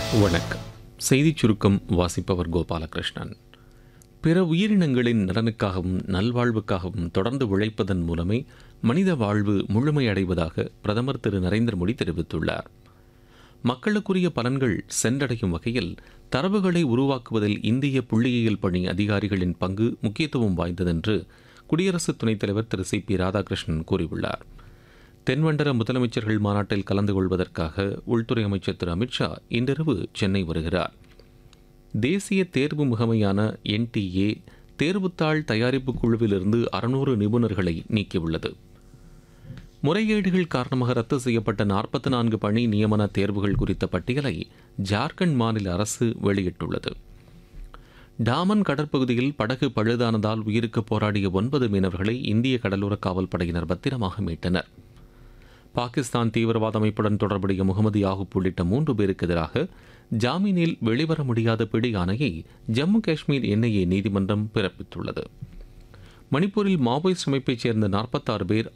வணக்கம் செய்திச் சுருக்கம் வாசிப்பவர் கோபாலகிருஷ்ணன் பிற உயிரினங்களின் நலனுக்காகவும் நல்வாழ்வுக்காகவும் தொடர்ந்து உழைப்பதன் மூலமே மனித வாழ்வு முழுமையடைவதாக பிரதமர் திரு நரேந்திர மோடி தெரிவித்துள்ளார் மக்களுக்குரிய பலன்கள் சென்றடையும் வகையில் தரவுகளை உருவாக்குவதில் இந்திய புள்ளியியல் பணி அதிகாரிகளின் பங்கு முக்கியத்துவம் வாய்ந்ததென்று குடியரசு துணைத் தலைவர் திரு சி பி ராதாகிருஷ்ணன் கூறியுள்ளார் தென்வண்டர முதலமைச்சர்கள் மாநாட்டில் கலந்து கொள்வதற்காக உள்துறை அமைச்சர் திரு அமித்ஷா இன்றிரவு சென்னை வருகிறார் தேசிய தேர்வு முகமையான என்டிஏ தேர்வுத்தாள் தயாரிப்பு குழுவிலிருந்து அறுநூறு நிபுணர்களை நீக்கியுள்ளது முறைகேடுகள் காரணமாக ரத்து செய்யப்பட்ட நாற்பத்தி நான்கு பணி நியமன தேர்வுகள் குறித்த பட்டியலை ஜார்க்கண்ட் மாநில அரசு வெளியிட்டுள்ளது டாமன் கடற்பகுதியில் படகு பழுதானதால் உயிருக்கு போராடிய ஒன்பது மீனவர்களை இந்திய கடலோர காவல் படையினர் பத்திரமாக மீட்டனர் பாகிஸ்தான் தீவிரவாத அமைப்புடன் தொடர்புடைய முகமது யாகூப் உள்ளிட்ட மூன்று பேருக்கு எதிராக ஜாமீனில் வெளிவர முடியாத பிடி ஆணையை ஜம்மு காஷ்மீர் என்ஐஏ நீதிமன்றம் பிறப்பித்துள்ளது மணிப்பூரில் மாவோயிஸ்ட் அமைப்பைச் சேர்ந்த நாற்பத்தாறு பேர்